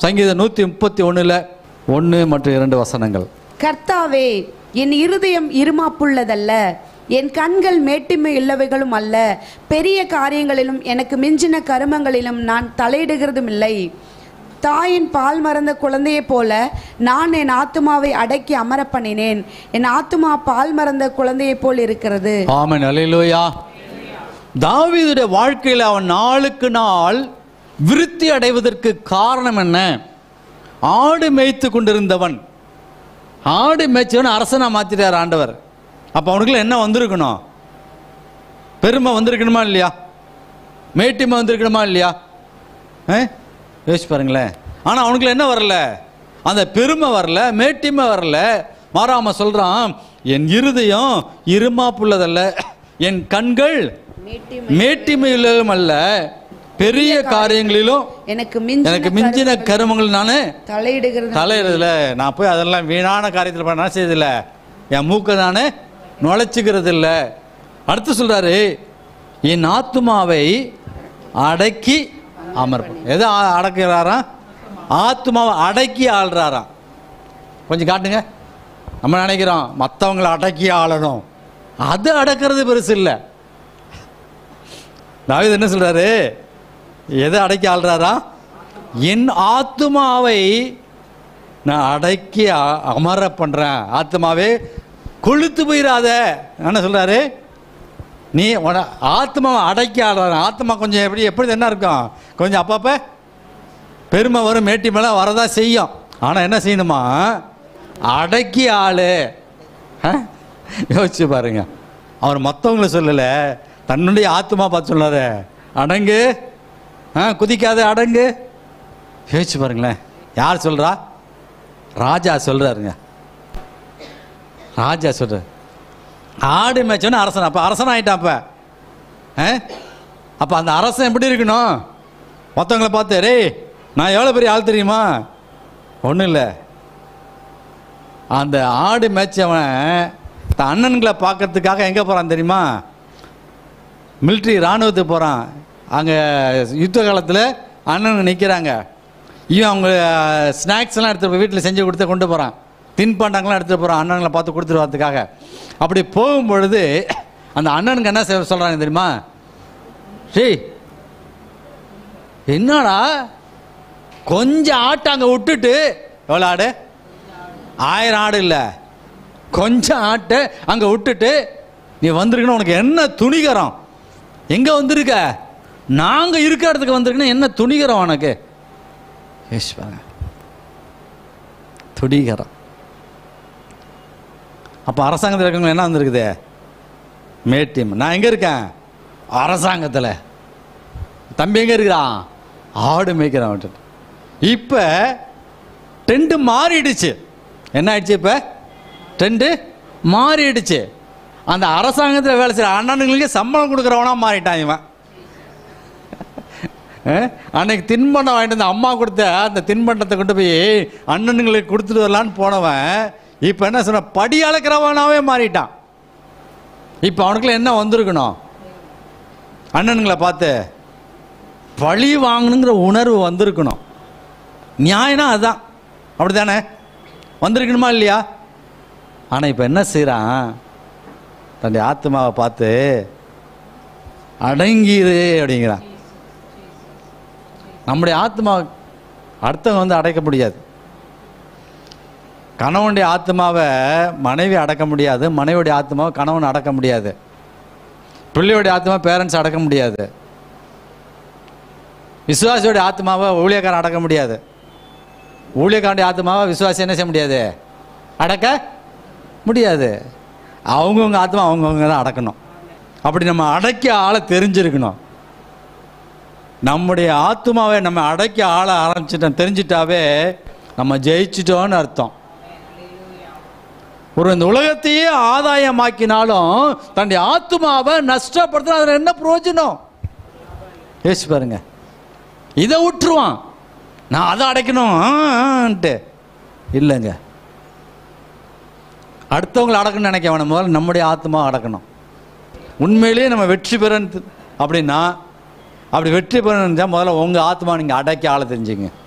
சங்கீதம் நூற்றி முப்பத்தி ஒன்றில் ஒன்று மற்றும் இரண்டு வசனங்கள் கர்த்தாவே என் இருதயம் இருமாப்புள்ளதல்ல என் கண்கள் மேட்டிமை உள்ளவைகளும் அல்ல பெரிய காரியங்களிலும் எனக்கு மிஞ்சின கருமங்களிலும் நான் தலையிடுகிறதும் இல்லை தாயின் பால் மறந்த குழந்தையைப் போல நான் என் ஆத்துமாவை அடக்கி அமர பண்ணினேன் என் ஆத்துமா பால் மறந்த குழந்தையைப் போல் இருக்கிறது ஆமென் அல்லேலூயா தாவீதுடைய வாழ்க்கையில் அவன் நாளுக்கு நாள் விருத்தி அடைவதற்கு காரணம் என்ன ஆடு மேய்த்து கொண்டிருந்தவன் ஆடு மேய்ச்சவன் அரசனா மாத்திட்டார் ஆண்டவர் அப்போ அவனுக்குள்ள என்ன வந்திருக்கணும் பெருமை வந்திருக்கணுமா இல்லையா மேட்டிமை வந்திருக்கணுமா இல்லையா ஆ? யோசிச்சு பாருங்களேன் ஆனால் அவனுக்குள்ள என்ன வரல அந்த பெருமை வரல மேட்டிமை வரல மாறாம சொல்றான் என் இருதயம் இருமாப்புள்ளதல்ல என் கண்கள் மேட்டிமையிலும் அல்ல பெரிய காரியங்களிலும் எனக்கு மிஞ்சின எனக்கு மிஞ்சின கருமங்கள் நான் தலையிடுகிறது தலையிறதுல நான் போய் அதெல்லாம் வீணான காரியத்தில் பண்ண செய்யறதில்ல என் மூக்கை நான் நுழைச்சிக்கிறது இல்லை அடுத்து சொல்றாரு என் ஆத்துமாவை அடக்கி அமர்ப்போம் எதை அ- அடக்குறாராம் ஆத்துமாவை அடக்கி ஆள்றாராம் கொஞ்சம் காட்டுங்க நம்ம நினைக்கிறோம் மற்றவங்களை அடக்கி ஆளணும் அது அடக்கிறது பெருசு இல்லை தாவீது என்ன சொல்றாரு எதை அடக்கி ஆள்றாரா என் ஆத்துமாவை நான் அடக்கி அ- அமர பண்றேன் ஆத்மாவே கொளுத்து போயிடாத என்ன சொல்றாரு நீ உன ஆத்மாவை அடக்கி ஆடுற ஆத்மா கொஞ்சம் எப்படி எப்படி என்ன இருக்கும் கொஞ்சம் அப்பப்போ பெருமை வரும் மேட்டி மேலே வரதா செய்யும் ஆனால் என்ன செய்யணுமா அடக்கி ஆளு ஆ? யோசிச்சு பாருங்க அவர் மற்றவங்கள சொல்லலை தன்னுடைய ஆத்மா பார்த்து சொல்லாரு அடங்கு ஆ குதிக்காத அடங்கு யோசிச்சு பாருங்களேன் யார் சொல்றா ராஜா சொல்றாருங்க ராஜா சொல்றாரு ஆடு மேய்ச்சோன்னு அரசன் அப்போ அரசன் ஆயிட்டான் அப்போ அப்போ அந்த அரசன் எப்படி இருக்கணும் மற்றவங்கள பார்த்து ரேய் நான் எவ்வளோ பெரிய ஆள் தெரியுமா ஒன்றும் இல்லை அந்த ஆடு மேய்ச்சவன் தன் அண்ணன்களை பார்க்கறதுக்காக எங்கே போகிறான் தெரியுமா மிலிட்ரி இராணுவத்துக்கு போகிறான் அங்கே யுத்த காலத்தில் அண்ணனுங்க நிற்கிறாங்க இவன் அவங்க ஸ்நாக்ஸ் எல்லாம் எடுத்துட்டு போய் வீட்டில் செஞ்சு கொடுத்து கொண்டு போகிறான் தின்பண்டங்கள்லாம் எடுத்துகிட்டு போகிறான் அண்ணன்களை பார்த்து கொடுத்துட்டு வரதுக்காக அப்படி போகும்பொழுது அந்த அண்ணனுக்கு என்ன சொல்கிறாங்க தெரியுமா டேய் என்னடா கொஞ்சம் ஆட்டை அங்கே விட்டுட்டு எவ்வளோ ஆடு ஆயிரம் ஆடு இல்லை கொஞ்சம் ஆட்டை அங்கே விட்டுட்டு நீ வந்திருக்கணும் உனக்கு என்ன துணிகரம் எங்கே வந்திருக்க நாங்கள் இருக்கிற இடத்துக்கு வந்திருக்கணும் என்ன துணிகரம் உனக்கு யோசிச்சு பாருங்க துணிகரம் அப்போ அரசாங்கத்தில் இருக்கவங்க என்ன வந்திருக்குது மேட்டியம் நான் எங்கே இருக்கேன் அரசாங்கத்தில் தம்பி எங்கே இருக்கிறான் ஆடு மேய்க்கிறான் விட்டுட்டு இப்போ டெண்டு மாறிடுச்சு என்ன ஆயிடுச்சு இப்போ டெண்டு மாறிடுச்சு அந்த அரசாங்கத்தில் வேலை செய்கிற அண்ணனுங்களுக்கு சம்பளம் கொடுக்குறவனா மாறிட்டான் இவன் அஹ், அன்னைக்கு தின்பண்டம் வாங்கிட்டு வந்து அம்மா கொடுத்த அந்த தின்பண்டத்தை கொண்டு போய் அண்ணனுங்களுக்கு கொடுத்துட்டு வரலான்னு போனவன் இப்போ என்ன சொன்ன படி அளக்கிறவனாவே மாறிட்டான் இப்போ அவனுக்குள்ள என்ன வந்திருக்கணும் அண்ணனுங்களை பார்த்து பழி வாங்கணுங்கிற உணர்வு வந்திருக்கணும் நியாயம்னா அதுதான் அப்படி தானே வந்திருக்கணுமா இல்லையா ஆனால் இப்போ என்ன செய்கிறான் தன்னுடைய ஆத்மாவை பார்த்து அடங்கிரு அப்படிங்கிறான் நம்முடைய ஆத்மா அடுத்தவங்க வந்து அடைக்க முடியாது கணவனுடைய ஆத்மாவை மனைவி அடக்க முடியாது மனைவியுடைய ஆத்மாவை கணவன் அடக்க முடியாது பிள்ளையோடைய ஆத்மா பேரண்ட்ஸ் அடக்க முடியாது விசுவாசியோடைய ஆத்மாவை ஊழியக்காரன் அடக்க முடியாது ஊழியக்காரனுடைய ஆத்மாவை விசுவாசி என்ன செய்ய முடியாது அடக்க முடியாது அவங்கவுங்க ஆத்மா அவங்கவுங்க தான் அடக்கணும் அப்படி நம்ம அடக்கி ஆளை தெரிஞ்சிருக்கணும் நம்முடைய ஆத்மாவை நம்ம அடக்கி ஆள ஆரம்பிச்சிட்டோம் தெரிஞ்சிட்டாவே நம்ம ஜெயிச்சிட்டோன்னு அர்த்தம் ஒரு இந்த உலகத்தையே ஆதாயமாக்கினாலும் தன்னுடைய ஆத்மாவை நஷ்டப்படுத்தினா அதில் என்ன பிரயோஜனம் யோசிச்சு பாருங்க இதை விட்டுருவான் நான் அதை அடைக்கணும் ஆன்ட்டு இல்லைங்க அடுத்தவங்களை அடக்கணும்னு நினைக்க வேணாம் முதல்ல நம்முடைய ஆத்மா அடக்கணும் உண்மையிலேயே நம்ம வெற்றி பெறணும் அப்படின்னா அப்படி வெற்றி பெறணும்னு முதல்ல உங்கள் ஆத்மா நீங்கள் அடக்கி ஆள தெரிஞ்சுங்க